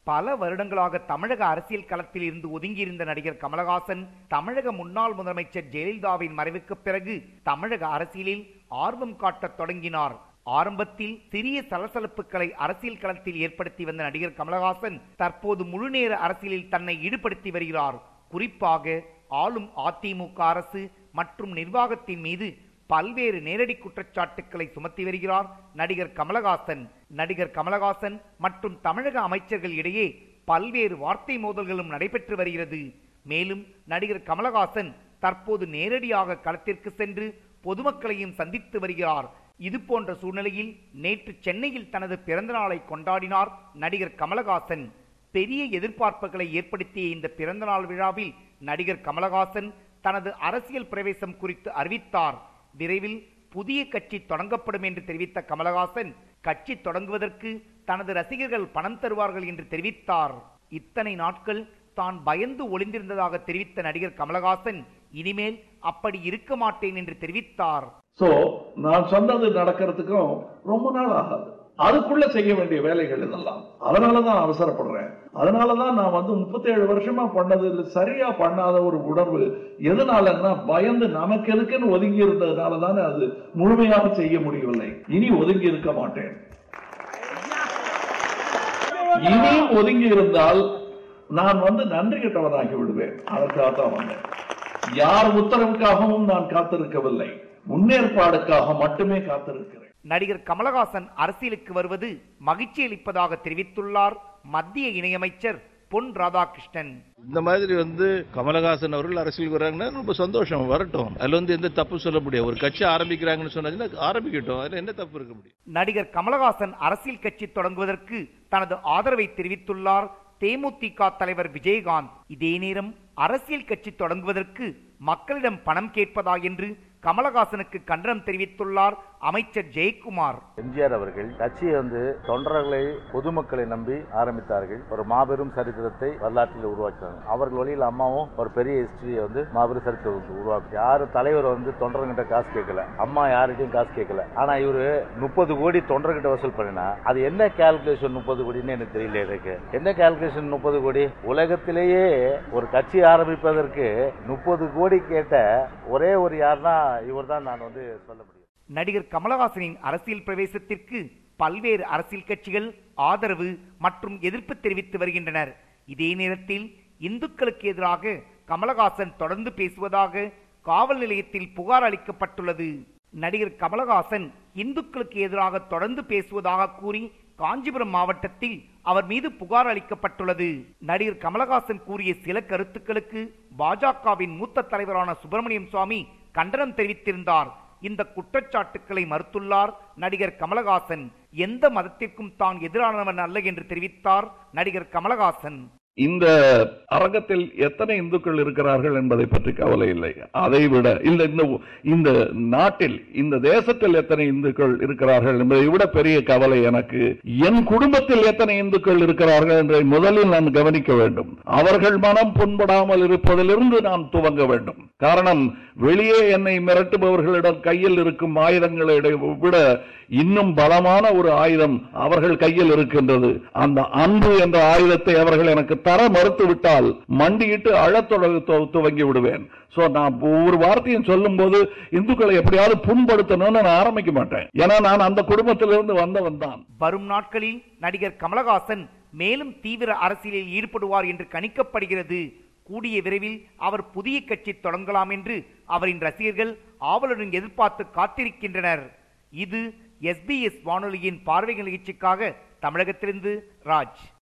பல வருடங்களாக தமிழக அரசியல் களத்தில் இருந்து ஒதுங்கியிருந்த நடிகர் கமலஹாசன் தமிழக முன்னாள் முதலமைச்சர் ஜெயலலிதாவின் மறைவுக்கு பிறகு தமிழக அரசியலில் ஆர்வம் காட்டத் தொடங்கினார் ஆரம்பத்தில் சிறிய சலசலப்புகளை அரசியல் களத்தில் ஏற்படுத்தி வந்த நடிகர் கமலஹாசன் தற்போது முழுநேர அரசியலில் தன்னை ஈடுபடுத்தி வருகிறார் குறிப்பாக ஆளும் அதிமுக அரசு மற்றும் நிர்வாகத்தின் மீது பல்வேறு நேரடி குற்றச்சாட்டுக்களை சுமத்தி வருகிறார் நடிகர் கமலஹாசன் நடிகர் கமலஹாசன் மற்றும் தமிழக அமைச்சர்கள் இடையே பல்வேறு வார்த்தை மோதல்களும் நடைபெற்று வருகிறது மேலும் நடிகர் கமலஹாசன் தற்போது நேரடியாக களத்திற்கு சென்று பொதுமக்களையும் சந்தித்து வருகிறார் இது போன்ற சூழ்நிலையில் நேற்று சென்னையில் தனது பிறந்த நாளை கொண்டாடினார் நடிகர் கமலஹாசன் பெரிய எதிர்பார்ப்புகளை ஏற்படுத்திய இந்த பிறந்தநாள் விழாவில் நடிகர் கமலஹாசன் தனது அரசியல் பிரவேசம் குறித்து அறிவித்தார் விரைவில் புதிய கட்சி தொடங்கப்படும் என்று தெரிவித்த கமலஹாசன் கட்சி தொடங்குவதற்கு தனது ரசிகர்கள் பணம் தருவார்கள் என்று தெரிவித்தார் இத்தனை நாட்கள் தான் பயந்து ஒளிந்திருந்ததாக தெரிவித்த நடிகர் கமலஹாசன் இனிமேல் அப்படி இருக்க மாட்டேன் என்று தெரிவித்தார் சோ நான் சொன்னது நடக்கிறதுக்கும் ரொம்ப நாள் ஆகாது அதுக்குள்ள செய்ய வேண்டிய வேலைகள் இதெல்லாம் அதனாலதான் அவசரப்படுறேன் அதனாலதான் நான் வந்து முப்பத்தேழு வருஷமா பண்ணது இல்ல சரியா பண்ணாத ஒரு உணர்வு எதனாலன்னா பயந்து நமக்கு எதுக்குன்னு ஒதுங்கி இருந்ததுனால தானே அது முழுமையாக செய்ய முடியவில்லை இனி ஒதுங்கி இருக்க மாட்டேன் இனியும் ஒதுங்கி இருந்தால் நான் வந்து நன்றி கெட்டவனாகி விடுவேன் அதற்காகத்தான் வந்தேன் யார் உத்தரவுக்காகவும் நான் காத்திருக்கவில்லை முன்னேற்பாடுக்காக மட்டுமே காத்திருக்கிறேன் நடிகர் கமலஹாசன் அரசியலுக்கு வருவது மகிழ்ச்சி அளிப்பதாக தெரிவித்துள்ளார் மத்திய இணையமைச்சர் பொன் ராதாகிருஷ்ணன் இந்த மாதிரி வந்து கமலஹாசன் அவர்கள் அரசியல் வர்றாங்கன்னா ரொம்ப சந்தோஷம் வரட்டும் அதுல வந்து எந்த தப்பு சொல்ல முடியாது ஒரு கட்சி ஆரம்பிக்கிறாங்கன்னு சொன்னாங்கன்னா ஆரம்பிக்கட்டும் அதுல என்ன தப்பு இருக்க முடியும் நடிகர் கமலஹாசன் அரசியல் கட்சி தொடங்குவதற்கு தனது ஆதரவை தெரிவித்துள்ளார் தேமுதிக தலைவர் விஜயகாந்த் இதே நேரம் அரசியல் கட்சி தொடங்குவதற்கு மக்களிடம் பணம் கேட்பதா என்று கமலஹாசனுக்கு கண்டனம் தெரிவித்துள்ளார் அமைச்சர் ஜெயக்குமார் எம்ஜிஆர் அவர்கள் கட்சியை வந்து தொண்டர்களை பொதுமக்களை நம்பி ஆரம்பித்தார்கள் ஒரு மாபெரும் சரித்திரத்தை வரலாற்றில் உருவாக்கினாங்க அவர்கள் வழியில் அம்மாவும் ஒரு பெரிய ஹிஸ்டரியை வந்து மாபெரும் சரித்திரத்தை உருவாக்கி யாரும் தலைவர் வந்து தொண்டர்கிட்ட காசு கேட்கல அம்மா யார்கிட்டயும் காசு கேட்கல ஆனா இவரு முப்பது கோடி தொண்டர்கிட்ட வசூல் பண்ணினா அது என்ன கால்குலேஷன் முப்பது கோடின்னு எனக்கு தெரியல எனக்கு என்ன கால்குலேஷன் முப்பது கோடி உலகத்திலேயே ஒரு கட்சி ஆரம்பிப்பதற்கு முப்பது கோடி கேட்ட ஒரே ஒரு யாருன்னா இவர் தான் நான் வந்து சொல்ல முடியும் நடிகர் கமலஹாசனின் அரசியல் பிரவேசத்திற்கு பல்வேறு அரசியல் கட்சிகள் ஆதரவு மற்றும் எதிர்ப்பு தெரிவித்து வருகின்றனர் இதே நேரத்தில் இந்துக்களுக்கு எதிராக கமலஹாசன் தொடர்ந்து பேசுவதாக காவல் நிலையத்தில் புகார் அளிக்கப்பட்டுள்ளது நடிகர் கமலஹாசன் இந்துக்களுக்கு எதிராக தொடர்ந்து பேசுவதாக கூறி காஞ்சிபுரம் மாவட்டத்தில் அவர் மீது புகார் அளிக்கப்பட்டுள்ளது நடிகர் கமலஹாசன் கூறிய சில கருத்துக்களுக்கு பாஜகவின் மூத்த தலைவரான சுப்பிரமணியம் சுவாமி கண்டனம் தெரிவித்திருந்தார் இந்த குற்றச்சாட்டுக்களை மறுத்துள்ளார் நடிகர் கமலஹாசன் எந்த மதத்திற்கும் தான் எதிரானவன் அல்ல என்று தெரிவித்தார் நடிகர் கமலஹாசன் இந்த அரங்கத்தில் எத்தனை இந்துக்கள் இருக்கிறார்கள் என்பதை பற்றி கவலை இல்லை அதை விட இந்த இந்த இந்த நாட்டில் இந்த தேசத்தில் எத்தனை இந்துக்கள் இருக்கிறார்கள் என்பதை விட பெரிய கவலை எனக்கு என் குடும்பத்தில் எத்தனை இந்துக்கள் இருக்கிறார்கள் என்பதை முதலில் நான் கவனிக்க வேண்டும் அவர்கள் மனம் புண்படாமல் இருப்பதிலிருந்து நான் துவங்க வேண்டும் காரணம் வெளியே என்னை மிரட்டுபவர்களிடம் கையில் இருக்கும் ஆயுதங்களை விட இன்னும் பலமான ஒரு ஆயுதம் அவர்கள் கையில் இருக்கின்றது அந்த அன்பு என்ற ஆயுதத்தை அவர்கள் எனக்கு தர மறுத்து விட்டால் மண்டியிட்டு அழத் தொடங்க துவங்கி விடுவேன் சோ நான் ஒவ்வொரு வார்த்தையும் சொல்லும் போது இந்துக்களை எப்படியாவது புண்படுத்தணும்னு நான் ஆரம்பிக்க மாட்டேன் ஏன்னா நான் அந்த குடும்பத்திலிருந்து வந்தவன் தான் வரும் நாட்களில் நடிகர் கமலஹாசன் மேலும் தீவிர அரசியலில் ஈடுபடுவார் என்று கணிக்கப்படுகிறது கூடிய விரைவில் அவர் புதிய கட்சி தொடங்கலாம் என்று அவரின் ரசிகர்கள் ஆவலுடன் எதிர்பார்த்து காத்திருக்கின்றனர் இது எஸ்பிஎஸ் வானொலியின் பார்வைகள் நிகழ்ச்சிக்காக தமிழகத்திலிருந்து ராஜ்